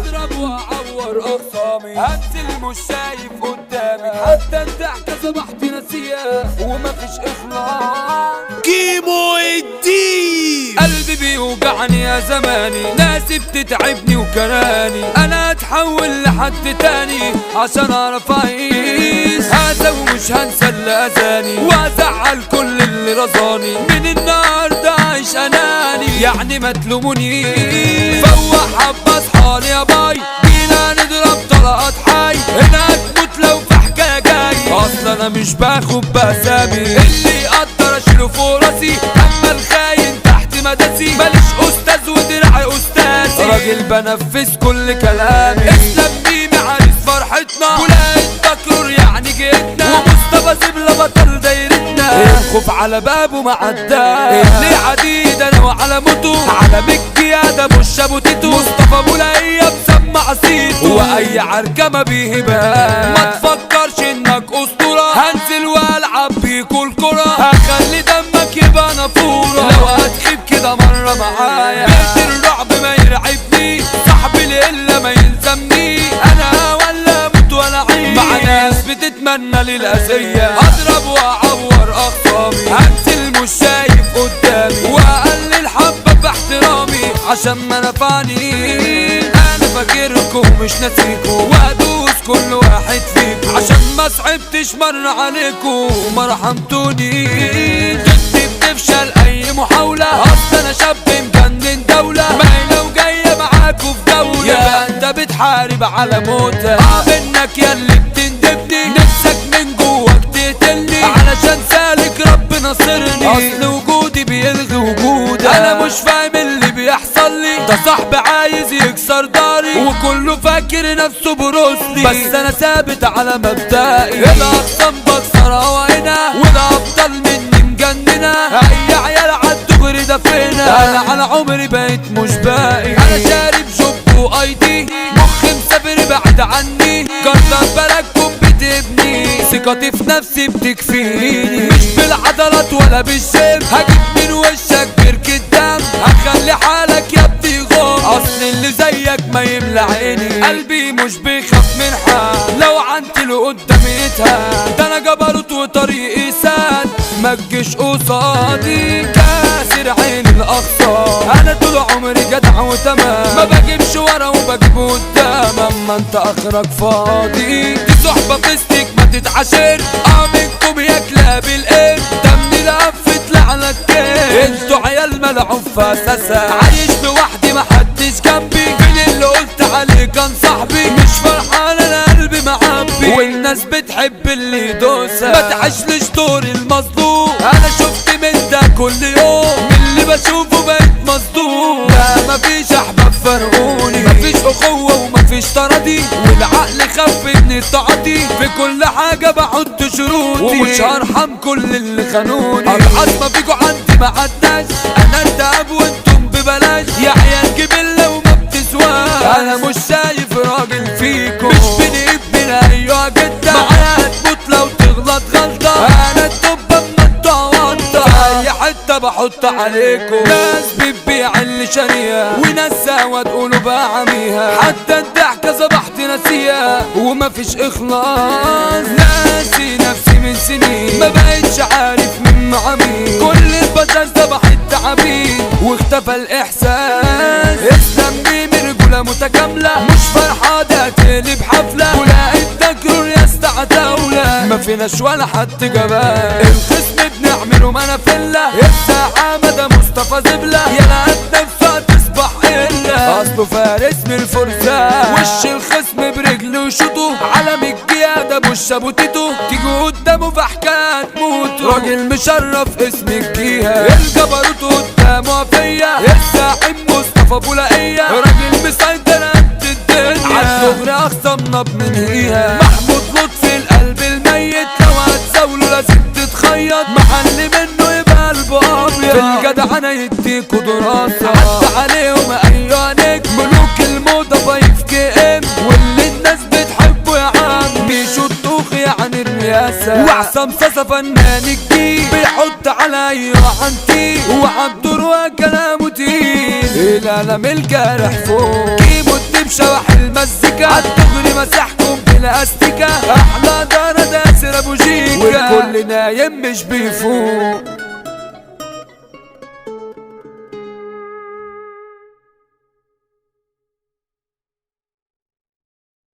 اضرب واعور اخصامي انزل مش شايف قدامي حتى الضحكه صبحت ناسيه ومفيش اخلاص كيمو الدين قلبي بيوجعني يا زماني ناسي بتتعبني وكراني انا اتحول لحد تاني عشان اعرف اعيش هذا ومش هنسى اللي اذاني وازعل كل اللي رضاني من النهارده عايش اناني يعني ما تلومونيش فوق حبه اصحالي يا باي بينا نضرب طلقات حي هنا هتموت لو في حكايه جاي اصلا انا مش باخد باسامي اللي يقدر اشيله فوق راسي اما الخاين تحت مداسي ماليش استاذ ودراعي استاذي راجل بنفذ كل كلامي اسلام ميمي عريس فرحتنا ولاية تكرر يعني جيتنا ومصطفى زبلة بطل دايرتنا الخوف على بابه معداه اللي عديد انا وعلى موتو على القيادة مش ابو تيتو مصطفى مولاية مسمع صيته واي عركة ما بيهبها ما تفكرش انك اسطورة هنزل والعب بيكو الكرة هخلي دمك يبقى نافورة لو هتخيب كده مرة معايا بيت الرعب ما يرعبني صاحبي القلة ما يلزمني انا ولا اموت ولا عيش مع ناس بتتمنى للأذية اضرب واعور اخصامي هنزل مش شايف قدامي واقلل حبة باحترامي عشان ما نفعني انا فاكركم مش ناسيكم وادوس كل واحد فيكم عشان ما صعبتش مرة عليكم وما رحمتوني ضدي بتفشل اي محاولة اصل انا شاب مجنن دولة ما هي لو جاية معاكوا في دولة يبقى انت بتحارب على موتك اه منك ياللي بتندبني نفسك من جواك تقتلني علشان سالك رب ناصرني اصل وجودي بيلغي وجودك انا مش فاهم اللي بيحصل لي ده صاحبي عايز يكسر داري وكله فاكر نفسه بروسلي بس انا ثابت على مبدئي الاقسام بكسرها وهنا والابطال مني مجننه اي عيال عالدغري ده فينا انا على عمري بقيت مش باقي انا شارب جوب واي دي مخي مسافر بعيد عني كتر بالكم بتبني ثقتي في نفسي بتكفيني مش بالعضلات ولا بالجيم هجيب من وشك بركة دم هخلي حالك يا ابني غم اصل اللي زيك ما يملى عيني قلبي مش بيخاف من حد لو عنت له قدامي يتهان ده انا جبروت وطريقي ساد ما تجيش قصادي كاسر عين الاقصى انا طول عمري جدع وتمام ما بجيبش ورا وبجيب قدام اما انت اخرك فاضي دي صحبه فيستك ما تتعاشر اه منكم يا كلاب القرد دمي لفت لعنك انتوا عيال ملعوب في اساسا عايش لوحدي محدش جنبي مين اللي قلت عليه كان صاحبي مش فرحان انا قلبي معبي والناس بتحب اللي يدوسها ما تعيشليش دور المظلوم انا شفت من ده كل يوم من اللي بشوفه بقيت مصدوم لا مفيش احباب فرقوني مفيش اخوه ومفيش تراضي والعقل خف من التعاطي في كل حاجه بحط شروطي ومش هرحم كل اللي خانوني ابعد ما فيكوا عندي ما عداش انا الدهب وانتم ببلاش يا عيال جبله وما بتسواش انا مش شايف راجل فيكم مش بني ابن ايوه جدا معايا هتموت لو تغلط غلطه انا الدب اما انتوا وانت اي حته بحط عليكم ناس بتبيع اللي شاريها وناس سوا تقولوا بعميها حتى الضحكه صبحت ناسيها ومفيش اخلاص ناسي نفسي من سنين ما بقتش عارف مين مع مين كل البشر صبحت تعابين واختفى الاحساس اسلام ميمي رجوله متكامله مش فرحه ده تقلب حفله ولقيت تجرر يا استعتاوله ما فيناش ولا حد جبان الخصم بنعمله منافله الساعه ده مصطفى زبله يا لقيت نفسها تصبح الا اصله فارس من الفرسان وش الخصم برجله يشوطه علم القياده مش ابو تيتو تيجي قدامه في حكايه تموت راجل مشرف اسم الجيهه الجبروت قدامه فيا الزعيم مصطفى بولائيه راجل مسيطر قد الدنيا عالدغري اخصمنا بننهيها محمود لطفي القلب الميت لو هتزاوله لازم تتخيط محل منه يبقى قلبه ابيض في الجدع انا يديكوا دراسه عدى عليهم ايوه نجم ملوك الموضه فايف كي ام واللي الناس بتحبه يا عم بيشوط طوخ يعني الرياسه وعصام صاصا فنان الجيل بيحط على اي عنتي وعبد الروا كلامه تقيل القلم الجارح فوق كيمو الدبشه واحل الكل نايم مش بيفوق